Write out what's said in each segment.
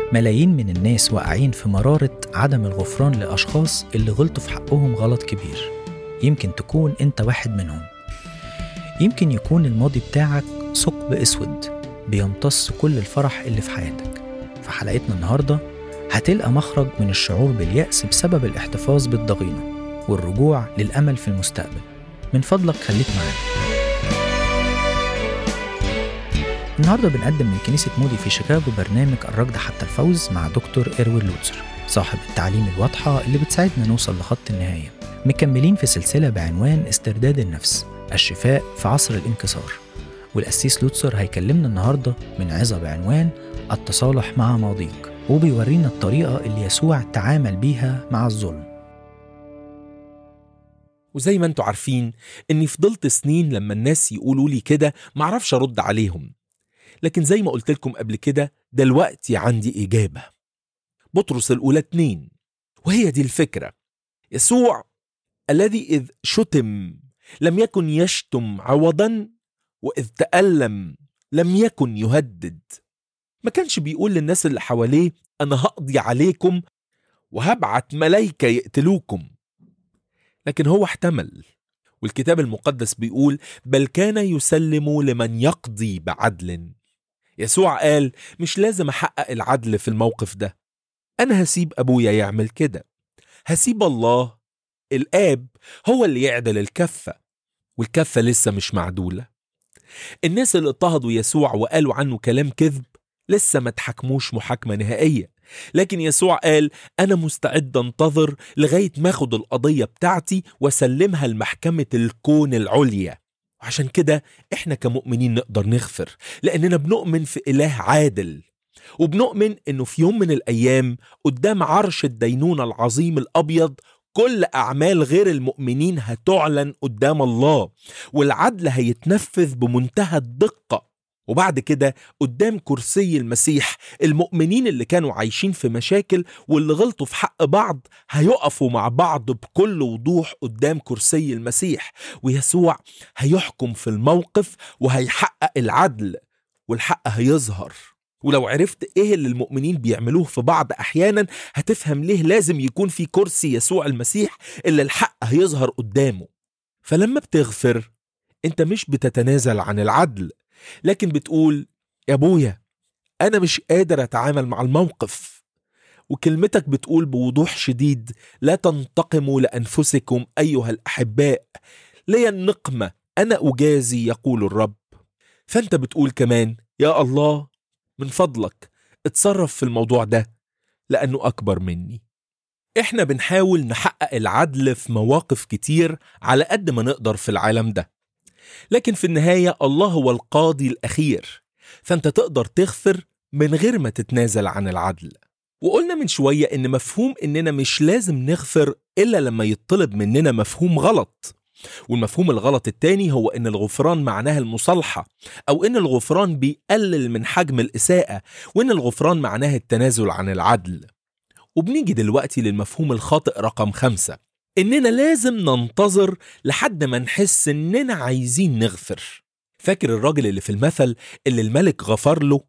ملايين من الناس واقعين في مرارة عدم الغفران لأشخاص اللي غلطوا في حقهم غلط كبير يمكن تكون أنت واحد منهم يمكن يكون الماضي بتاعك ثقب أسود بيمتص كل الفرح اللي في حياتك في حلقتنا النهاردة هتلقى مخرج من الشعور باليأس بسبب الاحتفاظ بالضغينة والرجوع للأمل في المستقبل من فضلك خليك معانا النهارده بنقدم من كنيسة مودي في شيكاغو برنامج الركض حتى الفوز مع دكتور إروين لوتسر صاحب التعليم الواضحة اللي بتساعدنا نوصل لخط النهاية مكملين في سلسلة بعنوان استرداد النفس الشفاء في عصر الانكسار والقسيس لوتسر هيكلمنا النهاردة من عظة بعنوان التصالح مع ماضيك وبيورينا الطريقة اللي يسوع تعامل بيها مع الظلم وزي ما انتوا عارفين اني فضلت سنين لما الناس يقولوا لي كده معرفش ارد عليهم لكن زي ما قلت لكم قبل كده دلوقتي عندي إجابة بطرس الأولى اتنين وهي دي الفكرة يسوع الذي إذ شتم لم يكن يشتم عوضا وإذ تألم لم يكن يهدد ما كانش بيقول للناس اللي حواليه أنا هقضي عليكم وهبعت ملايكة يقتلوكم لكن هو احتمل والكتاب المقدس بيقول بل كان يسلم لمن يقضي بعدل يسوع قال مش لازم احقق العدل في الموقف ده انا هسيب ابويا يعمل كده هسيب الله الاب هو اللي يعدل الكفه والكفه لسه مش معدوله الناس اللي اضطهدوا يسوع وقالوا عنه كلام كذب لسه ما تحكموش محاكمه نهائيه لكن يسوع قال انا مستعد انتظر لغايه ما اخد القضيه بتاعتي واسلمها لمحكمه الكون العليا وعشان كده احنا كمؤمنين نقدر نغفر لاننا بنؤمن في اله عادل وبنؤمن انه في يوم من الايام قدام عرش الدينونه العظيم الابيض كل اعمال غير المؤمنين هتعلن قدام الله والعدل هيتنفذ بمنتهى الدقه وبعد كده قدام كرسي المسيح المؤمنين اللي كانوا عايشين في مشاكل واللي غلطوا في حق بعض هيقفوا مع بعض بكل وضوح قدام كرسي المسيح ويسوع هيحكم في الموقف وهيحقق العدل والحق هيظهر ولو عرفت ايه اللي المؤمنين بيعملوه في بعض احيانا هتفهم ليه لازم يكون في كرسي يسوع المسيح اللي الحق هيظهر قدامه فلما بتغفر انت مش بتتنازل عن العدل لكن بتقول يا ابويا انا مش قادر اتعامل مع الموقف وكلمتك بتقول بوضوح شديد لا تنتقموا لانفسكم ايها الاحباء لي النقمه انا اجازي يقول الرب فانت بتقول كمان يا الله من فضلك اتصرف في الموضوع ده لانه اكبر مني احنا بنحاول نحقق العدل في مواقف كتير على قد ما نقدر في العالم ده لكن في النهاية الله هو القاضي الأخير فأنت تقدر تغفر من غير ما تتنازل عن العدل وقلنا من شوية إن مفهوم إننا مش لازم نغفر إلا لما يطلب مننا مفهوم غلط والمفهوم الغلط التاني هو إن الغفران معناها المصالحة أو إن الغفران بيقلل من حجم الإساءة وإن الغفران معناها التنازل عن العدل وبنيجي دلوقتي للمفهوم الخاطئ رقم خمسة إننا لازم ننتظر لحد ما نحس إننا عايزين نغفر فاكر الراجل اللي في المثل اللي الملك غفر له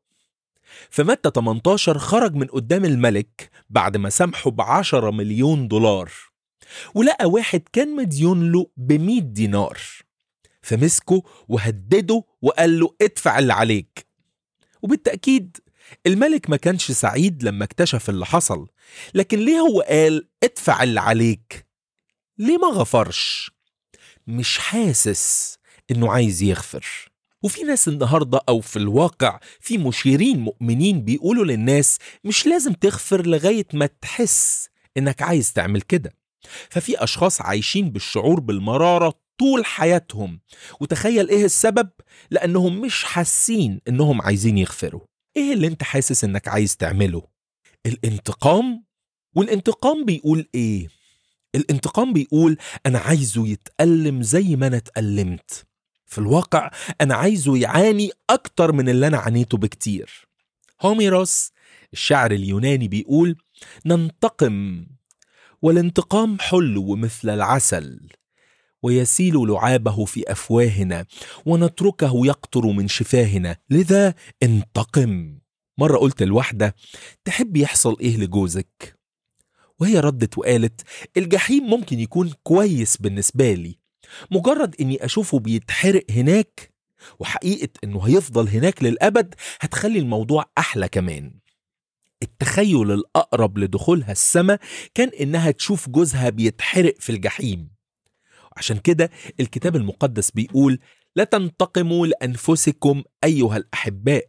في متى 18 خرج من قدام الملك بعد ما سامحه بعشرة مليون دولار ولقى واحد كان مديون له بمية دينار فمسكه وهدده وقال له ادفع اللي عليك وبالتأكيد الملك ما كانش سعيد لما اكتشف اللي حصل لكن ليه هو قال ادفع اللي عليك ليه ما غفرش مش حاسس انه عايز يغفر وفي ناس النهارده او في الواقع في مشيرين مؤمنين بيقولوا للناس مش لازم تغفر لغايه ما تحس انك عايز تعمل كده ففي اشخاص عايشين بالشعور بالمراره طول حياتهم وتخيل ايه السبب لانهم مش حاسين انهم عايزين يغفروا ايه اللي انت حاسس انك عايز تعمله الانتقام والانتقام بيقول ايه الانتقام بيقول انا عايزه يتألم زي ما انا اتألمت في الواقع انا عايزه يعاني اكتر من اللي انا عانيته بكتير هوميروس الشاعر اليوناني بيقول ننتقم والانتقام حلو مثل العسل ويسيل لعابه في افواهنا ونتركه يقطر من شفاهنا لذا انتقم مرة قلت لواحدة تحب يحصل إيه لجوزك؟ وهي ردت وقالت الجحيم ممكن يكون كويس بالنسبة لي مجرد إني أشوفه بيتحرق هناك وحقيقة إنه هيفضل هناك للأبد هتخلي الموضوع أحلى كمان التخيل الأقرب لدخولها السماء كان إنها تشوف جوزها بيتحرق في الجحيم عشان كده الكتاب المقدس بيقول لا تنتقموا لأنفسكم أيها الأحباء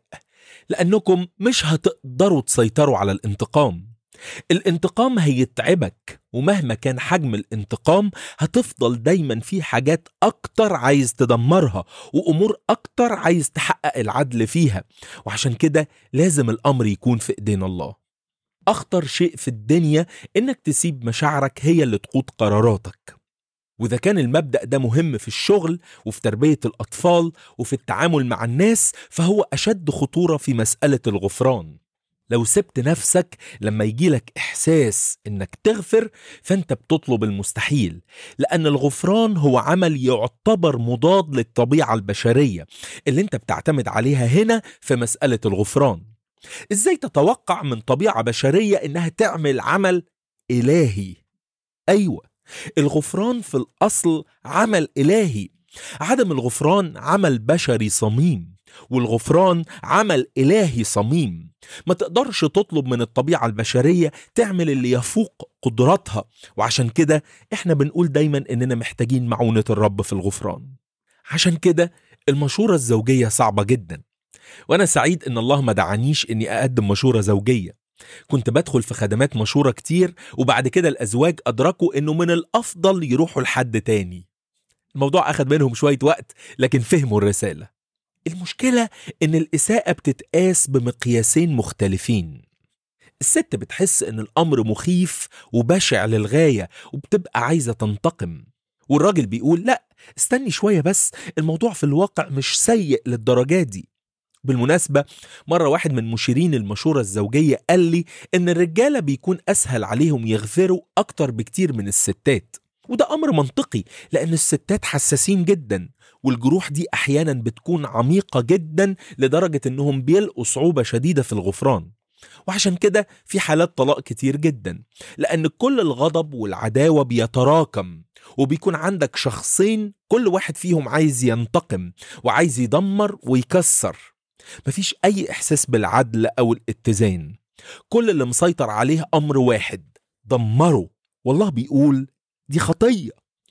لأنكم مش هتقدروا تسيطروا على الانتقام الانتقام هيتعبك ومهما كان حجم الانتقام هتفضل دايما في حاجات أكتر عايز تدمرها وأمور أكتر عايز تحقق العدل فيها وعشان كده لازم الأمر يكون في إيدين الله أخطر شيء في الدنيا إنك تسيب مشاعرك هي اللي تقود قراراتك وإذا كان المبدأ ده مهم في الشغل وفي تربية الأطفال وفي التعامل مع الناس فهو أشد خطورة في مسألة الغفران لو سبت نفسك لما يجيلك إحساس إنك تغفر فأنت بتطلب المستحيل لأن الغفران هو عمل يعتبر مضاد للطبيعة البشرية اللي أنت بتعتمد عليها هنا في مسألة الغفران إزاي تتوقع من طبيعة بشرية إنها تعمل عمل إلهي أيوة الغفران في الأصل عمل إلهي عدم الغفران عمل بشري صميم والغفران عمل إلهي صميم ما تقدرش تطلب من الطبيعة البشرية تعمل اللي يفوق قدراتها وعشان كده احنا بنقول دايما اننا محتاجين معونة الرب في الغفران عشان كده المشورة الزوجية صعبة جدا وانا سعيد ان الله ما دعانيش اني اقدم مشورة زوجية كنت بدخل في خدمات مشورة كتير وبعد كده الأزواج أدركوا إنه من الأفضل يروحوا لحد تاني الموضوع أخد منهم شوية وقت لكن فهموا الرسالة المشكلة إن الإساءة بتتقاس بمقياسين مختلفين الست بتحس إن الأمر مخيف وبشع للغاية وبتبقى عايزة تنتقم والراجل بيقول لا استني شوية بس الموضوع في الواقع مش سيء للدرجة دي بالمناسبة مرة واحد من مشيرين المشورة الزوجية قال لي إن الرجالة بيكون أسهل عليهم يغفروا أكتر بكتير من الستات وده أمر منطقي لأن الستات حساسين جدا والجروح دي أحيانا بتكون عميقة جدا لدرجة إنهم بيلقوا صعوبة شديدة في الغفران وعشان كده في حالات طلاق كتير جدا لأن كل الغضب والعداوة بيتراكم وبيكون عندك شخصين كل واحد فيهم عايز ينتقم وعايز يدمر ويكسر مفيش أي إحساس بالعدل أو الاتزان كل اللي مسيطر عليه أمر واحد دمره والله بيقول دي خطية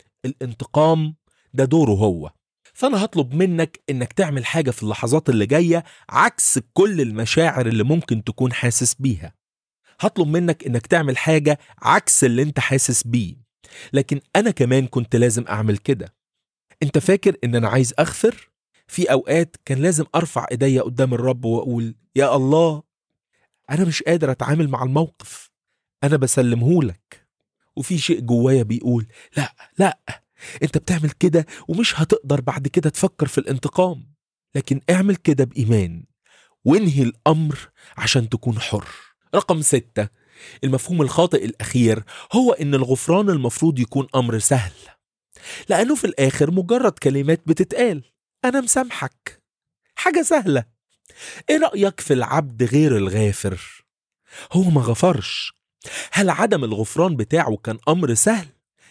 الانتقام ده دوره هو فأنا هطلب منك إنك تعمل حاجة في اللحظات اللي جاية عكس كل المشاعر اللي ممكن تكون حاسس بيها هطلب منك إنك تعمل حاجة عكس اللي أنت حاسس بيه لكن أنا كمان كنت لازم أعمل كده أنت فاكر إن أنا عايز أغفر؟ في أوقات كان لازم أرفع إيديا قدام الرب وأقول يا الله أنا مش قادر أتعامل مع الموقف أنا بسلمهولك وفي شيء جوايا بيقول لا لا انت بتعمل كده ومش هتقدر بعد كده تفكر في الانتقام لكن اعمل كده بإيمان وانهي الأمر عشان تكون حر رقم ستة المفهوم الخاطئ الأخير هو إن الغفران المفروض يكون أمر سهل لأنه في الآخر مجرد كلمات بتتقال أنا مسامحك حاجة سهلة إيه رأيك في العبد غير الغافر؟ هو ما غفرش هل عدم الغفران بتاعه كان أمر سهل؟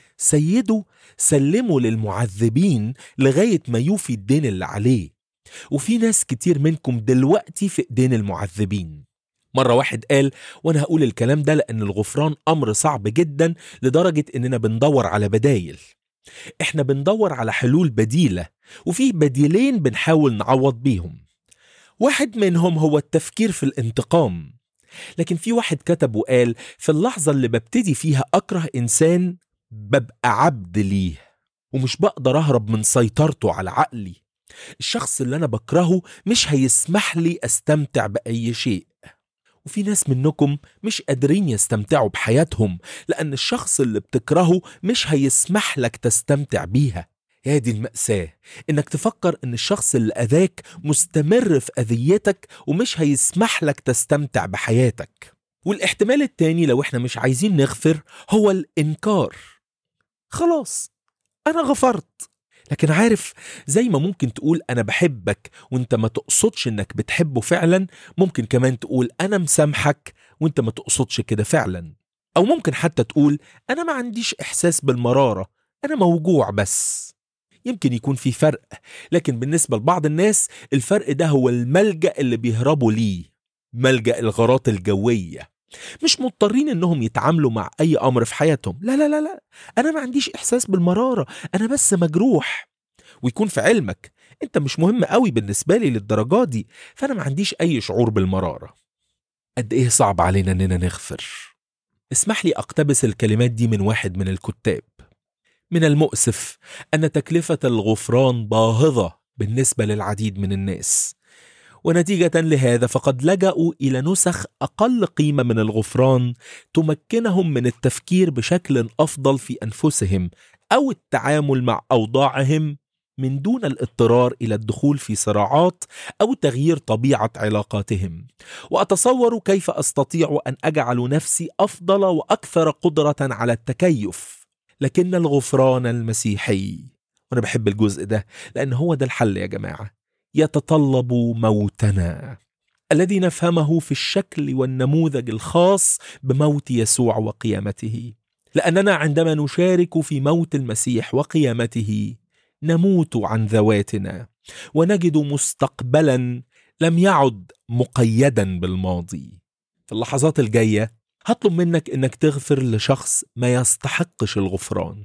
سيده سلمه للمعذبين لغاية ما يوفي الدين اللي عليه وفي ناس كتير منكم دلوقتي في ايدين المعذبين مرة واحد قال وانا هقول الكلام ده لان الغفران امر صعب جدا لدرجة اننا بندور على بدايل احنا بندور على حلول بديلة وفي بديلين بنحاول نعوض بيهم واحد منهم هو التفكير في الانتقام لكن في واحد كتب وقال في اللحظة اللي ببتدي فيها أكره إنسان ببقى عبد ليه ومش بقدر أهرب من سيطرته على عقلي الشخص اللي أنا بكرهه مش هيسمح لي أستمتع بأي شيء وفي ناس منكم مش قادرين يستمتعوا بحياتهم لأن الشخص اللي بتكرهه مش هيسمح لك تستمتع بيها يا دي المأساة إنك تفكر إن الشخص اللي أذاك مستمر في أذيتك ومش هيسمح لك تستمتع بحياتك والاحتمال التاني لو إحنا مش عايزين نغفر هو الإنكار خلاص أنا غفرت لكن عارف زي ما ممكن تقول أنا بحبك وأنت ما تقصدش إنك بتحبه فعلا ممكن كمان تقول أنا مسامحك وأنت ما تقصدش كده فعلا أو ممكن حتى تقول أنا ما عنديش إحساس بالمرارة أنا موجوع بس يمكن يكون في فرق لكن بالنسبة لبعض الناس الفرق ده هو الملجأ اللي بيهربوا ليه ملجأ الغارات الجوية مش مضطرين انهم يتعاملوا مع اي امر في حياتهم لا لا لا لا انا ما عنديش احساس بالمرارة انا بس مجروح ويكون في علمك انت مش مهم قوي بالنسبة لي للدرجة دي فانا ما عنديش اي شعور بالمرارة قد ايه صعب علينا اننا نغفر اسمح لي اقتبس الكلمات دي من واحد من الكتاب من المؤسف ان تكلفه الغفران باهظه بالنسبه للعديد من الناس ونتيجه لهذا فقد لجاوا الى نسخ اقل قيمه من الغفران تمكنهم من التفكير بشكل افضل في انفسهم او التعامل مع اوضاعهم من دون الاضطرار الى الدخول في صراعات او تغيير طبيعه علاقاتهم واتصور كيف استطيع ان اجعل نفسي افضل واكثر قدره على التكيف لكن الغفران المسيحي وانا بحب الجزء ده لان هو ده الحل يا جماعه يتطلب موتنا الذي نفهمه في الشكل والنموذج الخاص بموت يسوع وقيامته لاننا عندما نشارك في موت المسيح وقيامته نموت عن ذواتنا ونجد مستقبلا لم يعد مقيدا بالماضي في اللحظات الجايه هطلب منك انك تغفر لشخص ما يستحقش الغفران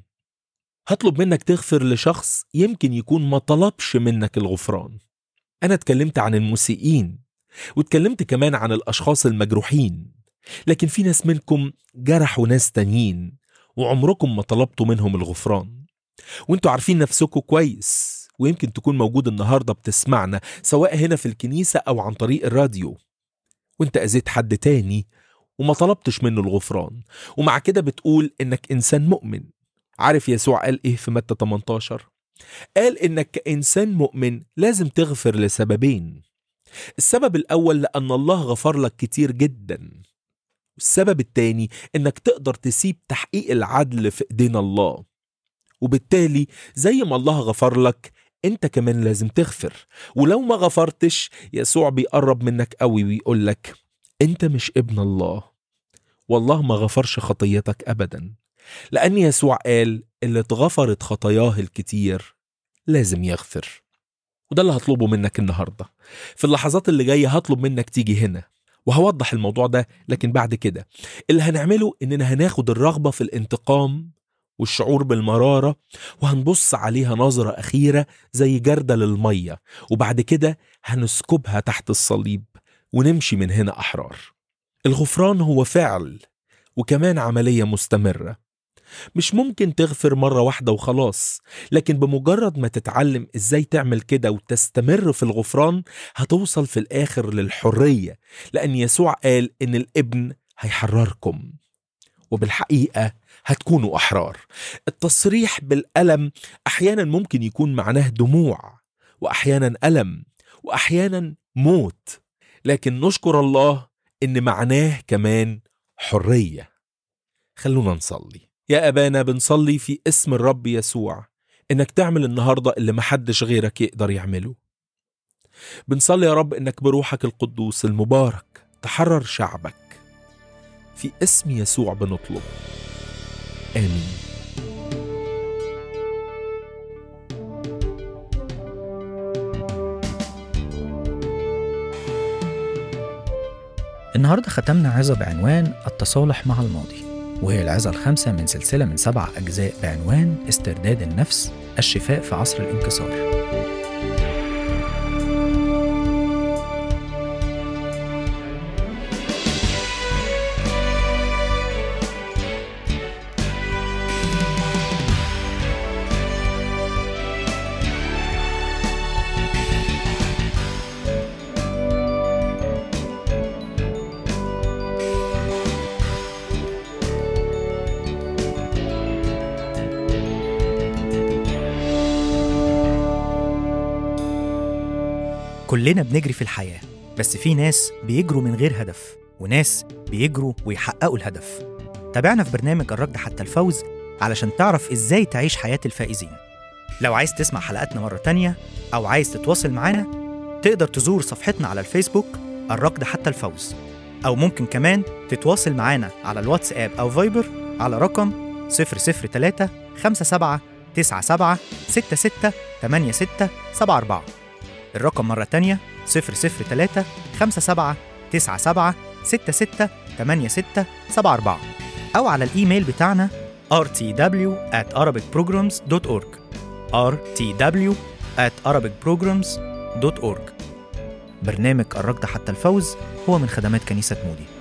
هطلب منك تغفر لشخص يمكن يكون ما طلبش منك الغفران انا اتكلمت عن المسيئين واتكلمت كمان عن الاشخاص المجروحين لكن في ناس منكم جرحوا ناس تانيين وعمركم ما طلبتوا منهم الغفران وانتوا عارفين نفسكم كويس ويمكن تكون موجود النهارده بتسمعنا سواء هنا في الكنيسه او عن طريق الراديو وانت اذيت حد تاني وما طلبتش منه الغفران ومع كده بتقول انك انسان مؤمن عارف يسوع قال ايه في متى 18 قال انك كانسان مؤمن لازم تغفر لسببين السبب الاول لان الله غفر لك كتير جدا والسبب التاني انك تقدر تسيب تحقيق العدل في ايدين الله وبالتالي زي ما الله غفر لك انت كمان لازم تغفر ولو ما غفرتش يسوع بيقرب منك قوي ويقول لك انت مش ابن الله والله ما غفرش خطيتك ابدا لان يسوع قال اللي اتغفرت خطاياه الكتير لازم يغفر وده اللي هطلبه منك النهارده في اللحظات اللي جايه هطلب منك تيجي هنا وهوضح الموضوع ده لكن بعد كده اللي هنعمله اننا هناخد الرغبه في الانتقام والشعور بالمراره وهنبص عليها نظره اخيره زي جرده للميه وبعد كده هنسكبها تحت الصليب ونمشي من هنا احرار الغفران هو فعل وكمان عمليه مستمره مش ممكن تغفر مرة واحدة وخلاص لكن بمجرد ما تتعلم ازاي تعمل كده وتستمر في الغفران هتوصل في الآخر للحرية لأن يسوع قال إن الابن هيحرركم وبالحقيقة هتكونوا أحرار التصريح بالألم أحيانا ممكن يكون معناه دموع وأحيانا ألم وأحيانا موت لكن نشكر الله إن معناه كمان حرية خلونا نصلي يا أبانا بنصلي في اسم الرب يسوع إنك تعمل النهاردة اللي محدش غيرك يقدر يعمله بنصلي يا رب إنك بروحك القدوس المبارك تحرر شعبك في اسم يسوع بنطلب آمين النهاردة ختمنا عظة بعنوان التصالح مع الماضي وهي العظة الخامسة من سلسلة من سبع أجزاء بعنوان استرداد النفس الشفاء في عصر الانكسار كلنا بنجري في الحياة بس في ناس بيجروا من غير هدف وناس بيجروا ويحققوا الهدف تابعنا في برنامج الركض حتى الفوز علشان تعرف ازاي تعيش حياة الفائزين لو عايز تسمع حلقاتنا مرة تانية أو عايز تتواصل معانا تقدر تزور صفحتنا على الفيسبوك الركض حتى الفوز أو ممكن كمان تتواصل معانا على الواتساب أو فايبر على رقم 003 57 97 66 86 74 الرقم مرة تانية 003 57 97 66 86 74 أو على الإيميل بتاعنا rtw at arabicprograms.org rtw at arabicprograms.org برنامج الركض حتى الفوز هو من خدمات كنيسة مودي